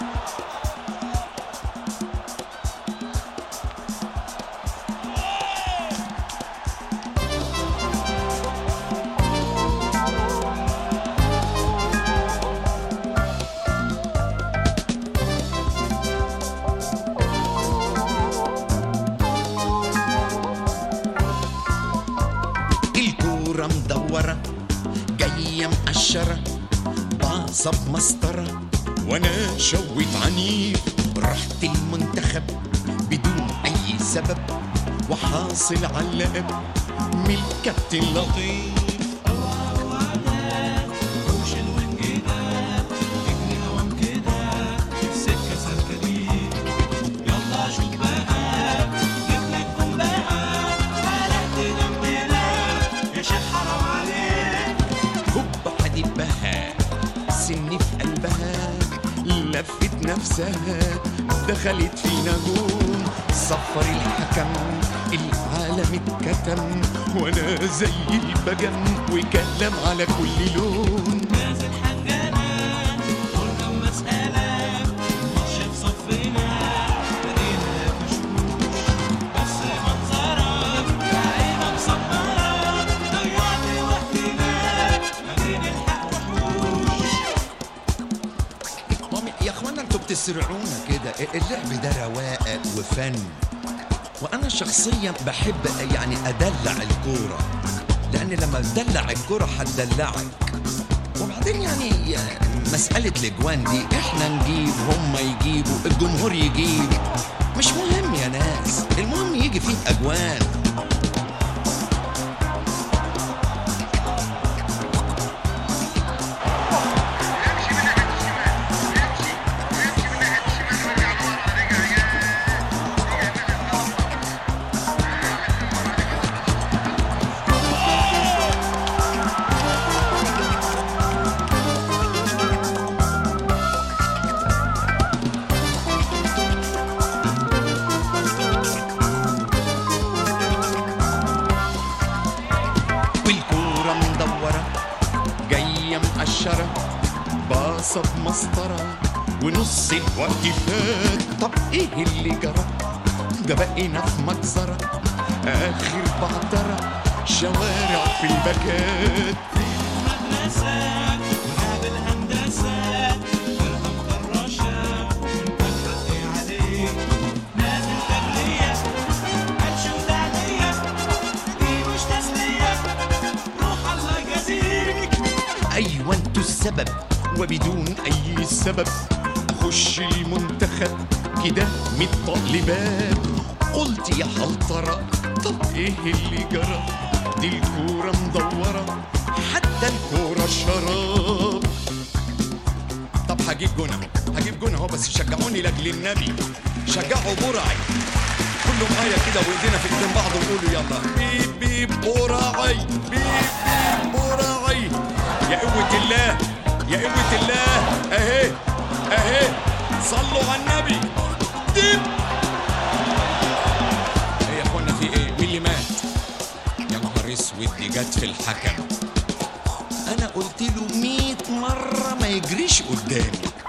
الكورة مدورة جاية مقشرة باصة بمسطرة وانا شويت عنيف رحت المنتخب بدون اي سبب وحاصل على اللقب من الكابتن لطيف هوب حدبها سني في قلبها لفت نفسها دخلت فينا جون صفر الحكم العالم اتكتم وانا زي البجم وكلم على كل لون مامي يا اخوانا انتوا بتسرعونا كده اللعب ده رواقه وفن وانا شخصيا بحب يعني ادلع الكوره لان لما تدلع الكوره هتدلعك وبعدين يعني مسألة الأجوان دي احنا نجيب هم يجيبوا الجمهور يجيب مش مهم يا ناس المهم يجي فيه أجوان والكورة مدورة جاية مقشرة باصة بمسطرة ونص الوقت فات طب ايه اللي جرى ده بقينا في مجزرة آخر بعترة شوارع في البكات أيوة انتوا السبب وبدون أي سبب خش المنتخب كده متطق باب قلت يا حلطرة طب ايه اللي جرى دي الكورة مدورة حتى الكورة شراب طب هجيب جون اهو هجيب جون اهو بس شجعوني لاجل النبي شجعوا برعي كله معايا كده وايدينا في ايدين بعض وقولوا يلا بيب بيب برعي بيب بيب برعي يا قوة الله يا قوة الله اهي اهي صلوا على النبي ديب ايه يا اخوانا في ايه؟ مين اللي مات؟ يا نهار اسود دي جت في الحكم انا قلت له 100 مرة ما يجريش قدامي